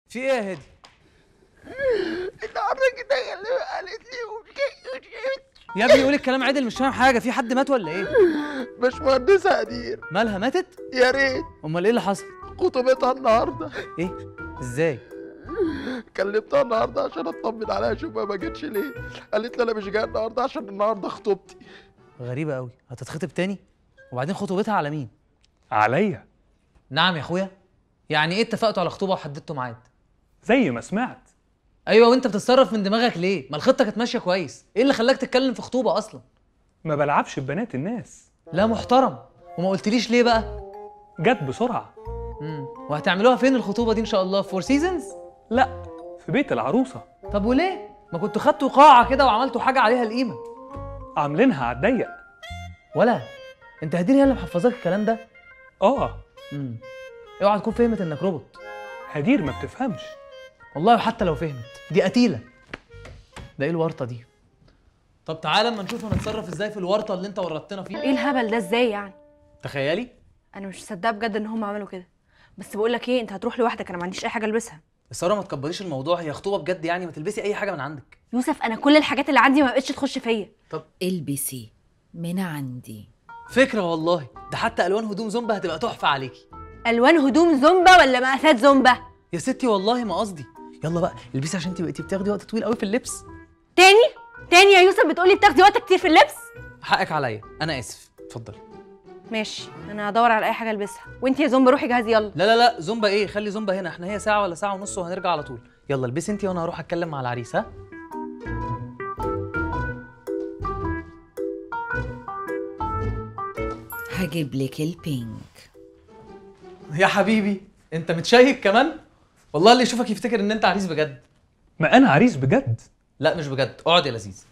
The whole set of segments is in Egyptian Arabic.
في ايه يا هادي النهارده كده قالت لي يا ابني قول الكلام عدل مش فاهم حاجه في حد مات ولا ايه باشمهندسة قدير مالها ماتت يا ريت امال ايه اللي حصل خطوبتها النهارده ايه ازاي كلمتها النهارده عشان اطمن عليها اشوفها ما جتش ليه قالت لي انا مش جايه النهارده عشان النهارده خطوبتي غريبه قوي هتتخطب تاني وبعدين خطوبتها على مين عليا نعم يا اخويا يعني ايه اتفقتوا على خطوبه وحددتوا ميعاد زي ما سمعت ايوه وانت بتتصرف من دماغك ليه ما الخطه كانت ماشيه كويس ايه اللي خلاك تتكلم في خطوبه اصلا ما بلعبش ببنات الناس لا محترم وما قلتليش ليه بقى جت بسرعة امم وهتعملوها فين الخطوبه دي ان شاء الله فور سيزونز لا في بيت العروسة طب وليه ما كنتوا خدتوا قاعه كده وعملتوا حاجه عليها القيمه عاملينها على الضيق ولا انت هدير هي اللي محفظاك الكلام ده اه امم اوعى تكون فهمت انك روبوت هدير ما بتفهمش والله حتى لو فهمت دي قتيله ده ايه الورطه دي طب تعالى اما نشوف هنتصرف ازاي في الورطه اللي انت ورطتنا فيها ايه الهبل ده ازاي يعني تخيلي انا مش مصدقه بجد ان هم عملوا كده بس بقول لك ايه انت هتروح لوحدك انا ما عنديش اي حاجه البسها ساره ما تكبريش الموضوع هي خطوبه بجد يعني ما تلبسي اي حاجه من عندك يوسف انا كل الحاجات اللي عندي ما بقتش تخش فيا البسي من عندي فكره والله ده حتى الوان هدوم زومبا هتبقى تحفه عليكي الوان هدوم زومبا ولا مقاسات زومبا يا ستي والله ما قصدي يلا بقى البسي عشان انت بقيتي بتاخدي وقت طويل قوي في اللبس تاني تاني يا يوسف بتقولي بتاخدي وقت كتير في اللبس حقك عليا انا اسف اتفضلي ماشي انا هدور على اي حاجه البسها وانت يا زومبا روحي جهزي يلا لا لا لا زومبا ايه خلي زومبا هنا احنا هي ساعه ولا ساعه ونص وهنرجع على طول يلا البسي انت وانا هروح اتكلم مع العريس ها هجيب لك البينك يا حبيبي انت متشيك كمان والله اللي يشوفك يفتكر ان انت عريس بجد ما انا عريس بجد لا مش بجد اقعد يا لذيذ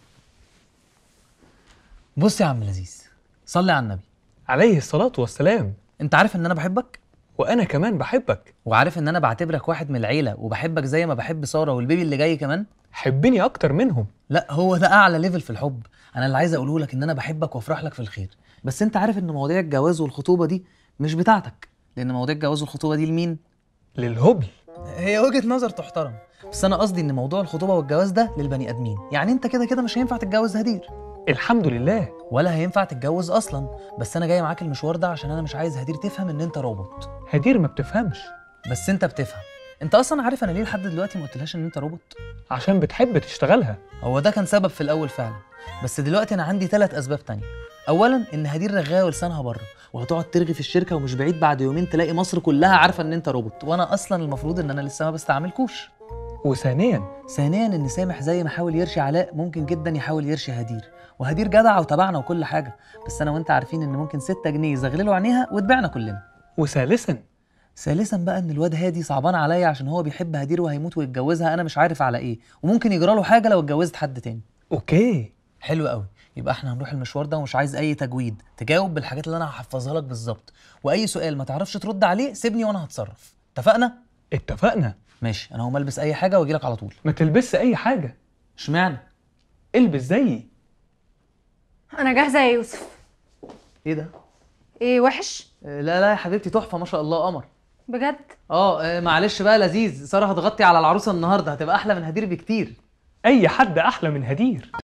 بص يا عم لذيذ صلي على النبي عليه الصلاة والسلام انت عارف ان انا بحبك وانا كمان بحبك وعارف ان انا بعتبرك واحد من العيله وبحبك زي ما بحب ساره والبيبي اللي جاي كمان حبني اكتر منهم لا هو ده اعلى ليفل في الحب انا اللي عايز اقوله لك ان انا بحبك وافرح لك في الخير بس انت عارف ان مواضيع الجواز والخطوبه دي مش بتاعتك لان مواضيع الجواز والخطوبه دي لمين للهبل هي وجهه نظر تحترم بس انا قصدي ان موضوع الخطوبه والجواز ده للبني ادمين يعني انت كده كده مش هينفع تتجوز هدير الحمد لله ولا هينفع تتجوز اصلا بس انا جاي معاك المشوار ده عشان انا مش عايز هدير تفهم ان انت روبوت هدير ما بتفهمش بس انت بتفهم انت اصلا عارف انا ليه لحد دلوقتي ما قلتلهاش ان انت روبوت عشان بتحب تشتغلها هو ده كان سبب في الاول فعلا بس دلوقتي انا عندي ثلاث اسباب تانية اولا ان هدير رغايه ولسانها بره وهتقعد ترغي في الشركه ومش بعيد بعد يومين تلاقي مصر كلها عارفه ان انت روبوت وانا اصلا المفروض ان انا لسه ما بستعملكوش وثانيا ثانيا ان سامح زي ما حاول يرشي علاء ممكن جدا يحاول يرشي هدير وهدير جدعه وتبعنا وكل حاجه بس انا وانت عارفين ان ممكن 6 جنيه يزغللوا عينيها وتبيعنا كلنا وثالثا ثالثا بقى ان الواد هادي صعبان عليا عشان هو بيحب هدير وهيموت ويتجوزها انا مش عارف على ايه وممكن يجرى له حاجه لو اتجوزت حد تاني اوكي حلو قوي يبقى احنا هنروح المشوار ده ومش عايز اي تجويد تجاوب بالحاجات اللي انا هحفظها لك بالظبط واي سؤال ما تعرفش ترد عليه سيبني وانا هتصرف اتفقنا اتفقنا ماشي انا هقوم البس اي حاجه واجي لك على طول ما تلبسش اي حاجة اشمعنى البس زيي انا جاهزه يا يوسف ايه ده ايه وحش آه، لا لا يا حبيبتي تحفه ما شاء الله قمر بجد اه آه، معلش بقى لذيذ ساره هتغطي على العروسه النهارده هتبقى احلى من هدير بكتير اي حد احلى من هدير